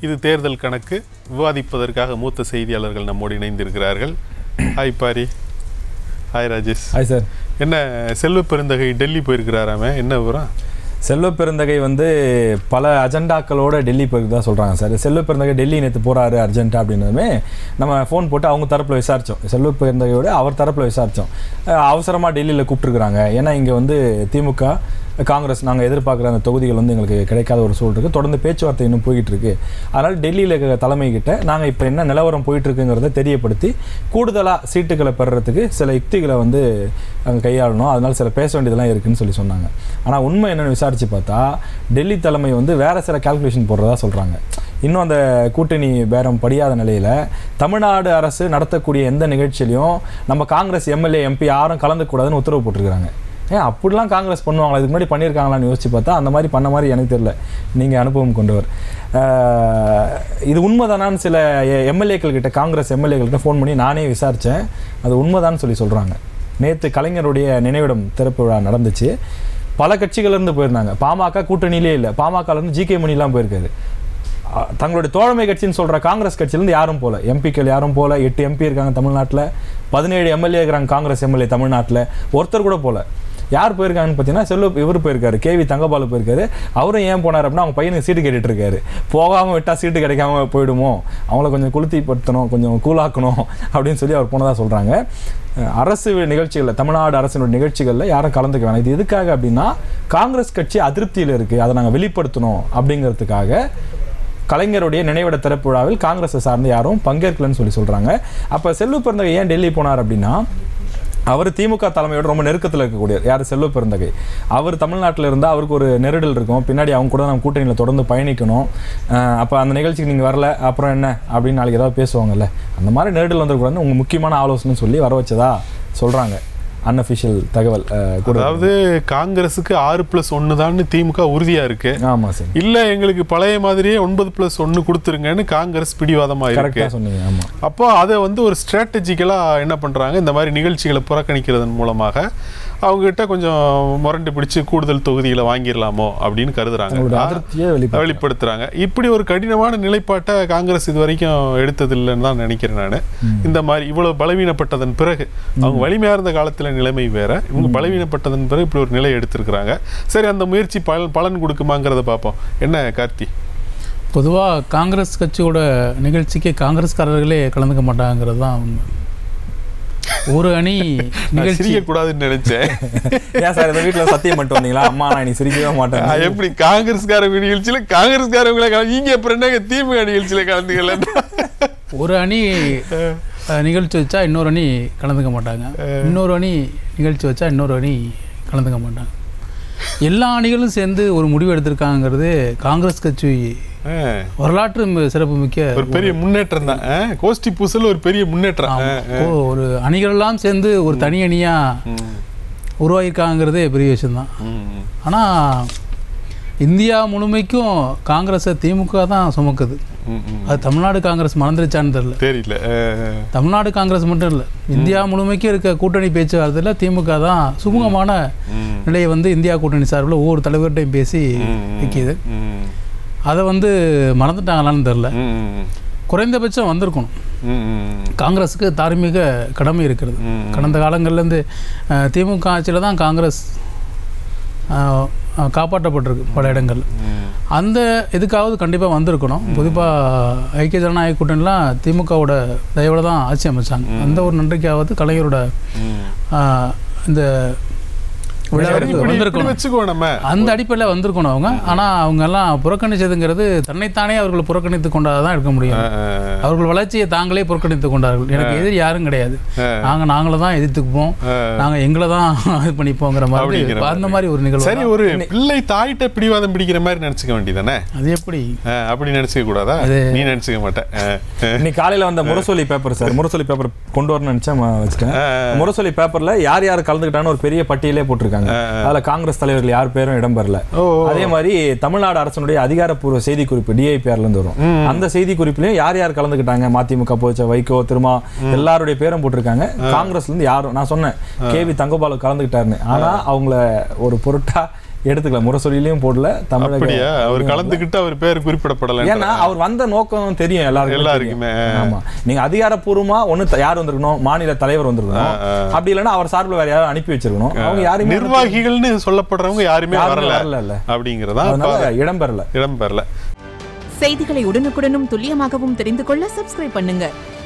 இது தேர்தல் கணக்கு விவாதிப்பதற்காக மூத்த செய்தியாளர்கள் நம்மோடு இணைந்திருக்கிறார்கள் hi Pari hi Rajesh hi sir என்ன செல்வ பெருந்தகை டெல்லி போயிருக்கிறாராமே என்ன விவரம் செல்வ பெருந்தகை வந்து பல அஜெண்டாக்களோட டெல்லி போயிருக்கு தான் சொல்கிறாங்க சார் செல்வ பெருந்தகை டெல்லி நேற்று போகிறாரு அர்ஜென்ட்டாக அப்படின்னதுமே நம்ம ஃபோன் போட்டு அவங்க தரப்பில் விசாரித்தோம் செல்வ பெருந்தகையோட அவர் தரப்பில் விசாரித்தோம் அவசரமாக டெல்லியில் கூப்பிட்டுருக்குறாங்க ஏன்னா இங்கே வந்து திமுக காங்கிரஸ் நாங்கள் எதிர்பார்க்குற அந்த தொகுதிகள் வந்து எங்களுக்கு கிடைக்காத ஒரு சூழல் இருக்குது தொடர்ந்து பேச்சுவார்த்தை இன்னும் போயிட்டு இருக்கு அதனால் டெல்லியில் இருக்கிற தலைமை கிட்ட நாங்கள் இப்போ என்ன நிலவரம் போயிட்டு இருக்குங்கிறத தெரியப்படுத்தி கூடுதலாக சீட்டுகளை பெறுறதுக்கு சில யுக்திகளை வந்து அங்கே கையாளணும் அதனால சில பேச வேண்டியதெல்லாம் இருக்குன்னு சொல்லி சொன்னாங்க ஆனால் உண்மை என்னன்னு விசாரிச்சு பார்த்தா டெல்லி தலைமை வந்து வேற சில கால்குலேஷன் போடுறதா சொல்கிறாங்க இன்னும் அந்த கூட்டணி பேரம் படியாத நிலையில் தமிழ்நாடு அரசு நடத்தக்கூடிய எந்த நிகழ்ச்சியிலையும் நம்ம காங்கிரஸ் எம்எல்ஏ எம்பி யாரும் கலந்துக்கூடாதுன்னு உத்தரவு போட்டிருக்கிறாங்க ஏன் அப்படிலாம் காங்கிரஸ் பண்ணுவாங்களா இதுக்கு முன்னாடி பண்ணியிருக்காங்களான்னு யோசிச்சு பார்த்தா அந்த மாதிரி பண்ண மாதிரி எனக்கு தெரியல நீங்கள் அனுபவம் கொண்டவர் ஆஹ் இது உண்மைதானான்னு சில எம்எல்ஏக்கள் கிட்ட காங்கிரஸ் எம்எல்ஏக்கள் கிட்ட ஃபோன் பண்ணி நானே விசாரித்தேன் அது உண்மைதான்னு சொல்லி சொல்கிறாங்க நேற்று கலைஞருடைய நினைவிடம் திறப்பு விழா நடந்துச்சு பல கட்சிகள்ல இருந்து போயிருந்தாங்க பாமக கூட்டணியிலே இல்லை பாமகலேருந்து ஜி கே மணிலாம் போயிருக்காரு அஹ் தங்களுடைய தோழமை கட்சின்னு சொல்ற காங்கிரஸ் கட்சியிலேருந்து யாரும் போல எம்பிக்கள் யாரும் போல எட்டு எம்பி இருக்காங்க தமிழ்நாட்டில் பதினேழு எம்எல்ஏ இருக்கிறாங்க காங்கிரஸ் எம்எல்ஏ தமிழ்நாட்டில் ஒருத்தர் கூட போல யார் போயிருக்காங்கன்னு பார்த்தீங்கன்னா செல்வ இவர் போயிருக்காரு கேவி தங்கபாலு போயிருக்காரு அவரும் ஏன் போனார் அப்படின்னா அவங்க பையனுக்கு சீட்டு கேட்டுட்டு இருக்காரு போகாமல் விட்டால் சீட்டு கிடைக்காம போயிடுமோ அவங்கள கொஞ்சம் குளுத்திப்படுத்தணும் கொஞ்சம் கூலாக்கணும் அப்படின்னு சொல்லி அவர் போனதாக சொல்கிறாங்க அரசு நிகழ்ச்சிகளில் தமிழ்நாடு அரசினுடைய நிகழ்ச்சிகளில் யாரும் கலந்துக்க வேணாம் இது எதுக்காக அப்படின்னா காங்கிரஸ் கட்சி அதிருப்தியில் இருக்குது அதை நாங்கள் வெளிப்படுத்தணும் அப்படிங்கிறதுக்காக கலைஞருடைய நினைவிட திறப்பு விழாவில் காங்கிரஸை சார்ந்து யாரும் பங்கேற்கலன்னு சொல்லி சொல்றாங்க அப்ப செல்வ பிறந்தகை ஏன் டெல்லி போனார் அப்படின்னா அவர் திமுக தலைமையோட ரொம்ப நெருக்கத்தில் இருக்கக்கூடிய யார் செல்வ பெருந்தகை அவர் தமிழ்நாட்டில் இருந்தால் அவருக்கு ஒரு நெருடல் இருக்கும் பின்னாடி அவங்க கூட நம்ம கூட்டணியில் தொடர்ந்து பயணிக்கணும் அப்போ அந்த நிகழ்ச்சிக்கு நீங்கள் வரல அப்புறம் என்ன அப்படின்னு நாளைக்கு ஏதாவது பேசுவாங்கல்ல அந்த மாதிரி நெருடல் வந்துருக்கூடாதுன்னு உங்கள் முக்கியமான ஆலோசனை சொல்லி வர வச்சதா சொல்கிறாங்க அன்அஃபிஷியல் தகவல் அஹ், கூட அதாவது காங்கிரஸுக்கு ஆறு பிளஸ் ஒன்று தான் திமுக உறுதியா இருக்கு ஆமாம் சார் இல்ல எங்களுக்கு பழைய மாதிரியே ஒன்பது பிளஸ் ஒன்று கொடுத்துருங்கன்னு காங்கிரஸ் பிடிவாதமா இருக்கு கரெக்டாக சொன்னீங்க ஆமாம் அப்போ அதை வந்து ஒரு ஸ்ட்ராட்டஜிக்கலாக என்ன பண்ணுறாங்க இந்த மாதிரி நிகழ்ச்சிகளை புறக்கணிக்கிறதன் மூலமாக அவங்ககிட்ட கொஞ்சம் முரண்டு பிடிச்சு கூடுதல் தொகுதிகளை வாங்கிடலாமோ அப்படின்னு அவங்களோட கருதுறாங்க அதிருப்தியை வெளிப்படுத்த வெளிப்படுத்துறாங்க இப்படி ஒரு கடினமான நிலைப்பாட்டை காங்கிரஸ் இது வரைக்கும் எடுத்ததில்லைன்னு தான் நினைக்கிறேன் நான் இந்த மாதிரி இவ்வளவு பலவீனப்பட்டதன் பிறகு அவங்க வலிமையா இருந்த காலத்துல நிலைமை வேற இவங்க பலவீனப்பட்டதன் பிறகு இப்படி ஒரு நிலை எடுத்திருக்கிறாங்க சரி அந்த முயற்சி பலன் பலன் கொடுக்குமாங்கிறத பார்ப்போம் என்ன கார்த்தி பொதுவாக காங்கிரஸ் கட்சியோட நிகழ்ச்சிக்கு காங்கிரஸ்காரர்களே கலந்துக்க மாட்டாங்கிறது தான் உண்மை ஒரு அணி நான் நிகழ்ச்சி சிரிக்கக்கூடாதுன்னு நினைச்சேன் ஏன் சார் இந்த வீட்டில் சத்தியம் பண்ணிட்டு வந்தீங்களா அம்மா நான் நீ சிரிக்கவே மாட்டேன் ஆ, எப்படி காங்கிரஸ்காரங்க நிகழ்ச்சியில காங்கிரஸ்காரங்களை கலந்து நீங்க அப்புறம் என்னங்க திமுக நிகழ்ச்சியில கலந்துக்கல ஒரு அணி அஹ், நிகழ்ச்சி வச்சா இன்னொரு அணி கலந்துக்க மாட்டாங்க இன்னொரு அணி நிகழ்ச்சி வச்சா இன்னொரு அணி கலந்துக்க மாட்டாங்க எல்லா அணிகளும் சேர்ந்து ஒரு முடிவு எடுத்திருக்காங்கிறது காங்கிரஸ் கட்சி வரலாற்று மி- சிறப்புமிக்க ஒரு பெரிய முன்னேற்றம் தான் ஆ, கோஷ்டி பூசல் ஒரு பெரிய முன்னேற்றம் ஆ, ஓ, ஒரு அணிகளெல்லாம் சேர்ந்து ஒரு தனி அணியா ம், உருவாகியிருக்காங்கிறதே பெரிய விஷயம்தான் ம், ம். ஆனால் இந்தியா முழுமைக்கும் காங்கிரஸை திமுக தான் சுமக்குது ம், ம். அது தமிழ்நாடு காங்கிரஸ் மறந்துருச்சான்னு தெரியல தெரியல ஆ, ஆ. தமிழ்நாடு காங்கிரஸ் மட்டும் இல்லை இந்தியா முழுமைக்கும் இருக்க கூட்டணி பேச்சுவார்த்தையில் திமுக தான் சுமூகமான ம், நிலையை வந்து இந்தியா கூட்டணி சார்பில் ஒவ்வொரு தலைவர்கிட்டையும் பேசி ம், ம். வைக்கிது ம், அதை வந்து மறந்துட்டாங்களான்னு தெரில ம், ம். குறைந்தபட்சம் வந்திருக்கணும் ம், ம். காங்கிரஸுக்கு தார்மீக கடமை இருக்கிறது ம். கடந்த காலங்கள்லேருந்து அஹ், திமுக ஆட்சியில் தான் காங்கிரஸ் அஹ், அஹ், காப்பாற்றப்பட்டிருக்கு பல இடங்கள் ம். அந்த இதுக்காவது கண்டிப்பாக வந்திருக்கணும் குறிப்பாக ஐக்கிய ஜனநாயக கூட்டணிலாம் திமுகவோட தயவோட தான் ஆட்சி அமைச்சாங்க அந்த ஒரு நன்றிக்காவது கலைஞரோட ம். ஆஹ், இந்த சரி, விழாவுக்கு இப்படி- இப்படி வந்திருக்கணும் வச்சுக்குவோம் நம்ம அந்த அடிப்படையில் வந்திருக்கணும் அவங்க ஆனால் அவங்க எல்லாம் புறக்கணிச்சதுங்கிறது தன்னைத்தானே அவர்கள் புறக்கணித்து கொண்டாதான் தான் இருக்க முடியும் ஆ, ஆ, ஆ. அவர்கள் வளர்ச்சியை தாங்களே புறக்கணித்து கொண்டார்கள் எனக்கு எதிரி யாரும் கிடையாது நாங்கள் நாங்கள தான் எதிர்த்துக்குப்போம் ஆ. நாங்கள் எங்களை தான் இது பண்ணிப்போங்கிற மாதிரி அப்படிங்கிற அந்த மாதிரி ஒரு நிகழ்வு சரி தான். ஒரு பிள்ளை தாயிட்ட பிடிவாதம் பிடிக்கிற மாதிரி நினைச்சுக்க வேண்டியதானே அது எப்படி அப்படி நினைச்சுக்க கூடாதா நீ நினைச்சுக்க மாட்டேன் ஆ, ஆ. இன்னைக்கு காலையில வந்த Murasoli paper sir Murasoli paper கொண்டு வரணும்னு நினைச்சேன் ம- வச்சுட்டேன் ஆ. முரசொலி பேப்பர்ல யார் யார் கலந்துக்கிட்டான்னு ஒரு பெரிய பட்டியலே போட்டிருக்காங்க அதுல காங்கிரஸ் தலைவர்கள் யார் பேரும் இடம்பெறல ஓ, ஓ. அதே மாதிரி தமிழ்நாடு அரசனுடைய அதிகாரப்பூர்வ செய்தி குறிப்பு டிஐபிஆர்ல இருந்து வரும் அந்த செய்தி குறிப்பிலையும் யார் யார் கலந்துக்கிட்டாங்க மதிமுக போச்ச வைகோ திருமா எல்லாருடைய பேரும் போட்டிருக்காங்க காங்கிரஸ்ல இருந்து யாரும் நான் சொன்னேன் கேவி தங்கபாலு கலந்துக்கிட்டாருன்னு ஆனா அவங்கள ஒரு பொருட்டா எடுத்துக்கலாம் முரசொலியிலையும் போடல தமிழக அப்படியா அவர் கலந்துக்கிட்டு அவர் பேர் குறிப்பிடப்படல ஏன்னா அவர் வந்த நோக்கம் தெரியும் எல்லாருக்கும் எல்லாருக்குமே. ஆமா நீங்க அதிகாரப்பூர்வமா ஒண்ணு த- யார் வந்திருக்கணும் மாநில தலைவர் வந்திருக்கணும் அப்படி இல்லைன்னா அவர் சார்பில் வேற யாரும் அனுப்பி வச்சிருக்கணும் அவங்க யாருமே நிர்வாகிகள்னு சொல்லப்படுறவங்க யாருமே யாருமே வரல வரல அப்படிங்கறதா அதனால இடம்பெறல இடம்பெறல செய்திகளை உடனுக்குடனும் துல்லியமாகவும் தெரிந்து கொள்ள சப்ஸ்கிரைப் பண்ணுங்க